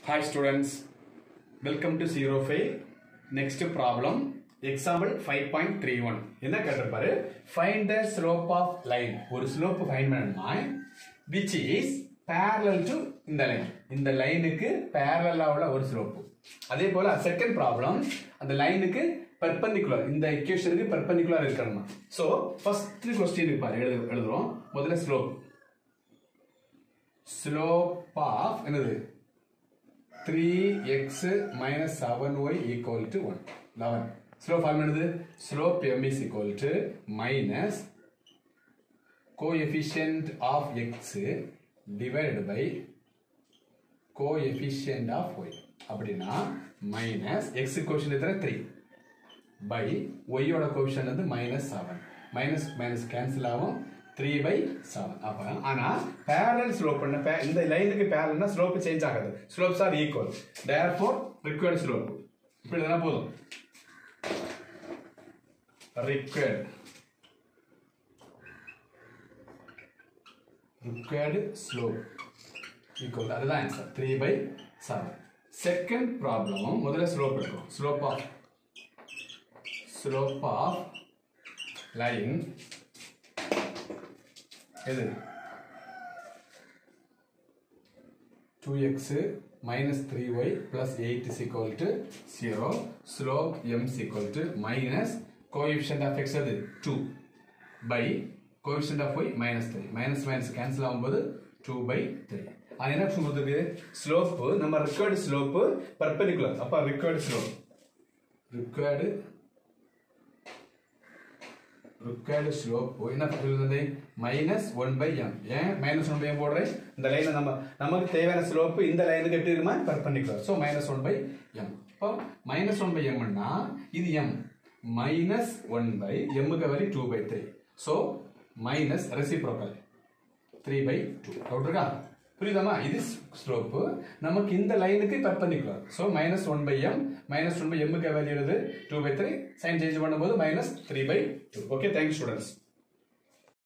Hi students, welcome to Zero Five. Next problem, example 5.31. என்ன கேட்டிருப்பாரு find the slope of line ஒரு slope find பண்ணணுமா which is parallel to இந்த line இந்த லைனுக்கு parallel உள்ள ஒரு slope அதே போல செகண்ட் ப்ராப்ளம் அந்த லைனுக்கு perpendicular இந்த equationக்கு perpendicular இருக்கணுமா so first question பாரு எழுது எழுதுறோம் முதல்ல slope slope of என்னது 3x minus 7y equal to 1. 11. Slope formula என்னது? Slope m is equal to minus coefficient of x divided by coefficient of y. அப்படின்னா minus x coefficient எத்தனை 3 by y ஓட coefficient வந்து minus 7. minus minus cancel ஆகும் 3 by 7 அப்ப ஆனா parallel slope பண்ண pa- இந்த லைனுக்கு parallelனா slope சேஞ்ச் ஆகாது slopes are equal therefore required slope இப்படி தானே போதும் required required slope equal அதுதான் ஆன்சர் 3 by 7 செகண்ட் ப்ராப்ளமும் முதல்ல ஸ்லோப் எடுக்கும் slope of slope of line எது 2x minus 3y plus 8 is equal to 0 slope m is equal to minus coefficient of x அது 2 by coefficient of y minus 3 minus minus cancel ஆகும்போது 2 by 3 அது என்ன சொல்றது slope நம்ம required slope perpendicular அப்ப required slope required required slope என்ன சொல்லுது minus one by M ஏன் மைனஸ் ஒன் பை எம் போடுறேன் இந்த லைனை நம்ம நமக்கு தேவையான ஸ்லோப் இந்த லைனுக்கு எப்படி இருக்குமா perpendicular so minus one by M இப்போ மைனஸ் ஒன் பை எம்னா இது எம் மைனஸ் ஒன் பை எம்முக்கு வரி two by three so minus reciprocal three by two doubt இருக்கா புரியுதாமா இது ஸ்லோப்பு நமக்கு இந்த லைனுக்கு perpendicular so minus one by M minus one by எம்முக்கு வேல்யூ எழுது two by three sign change பண்ணும்போது minus three by two okay thank you students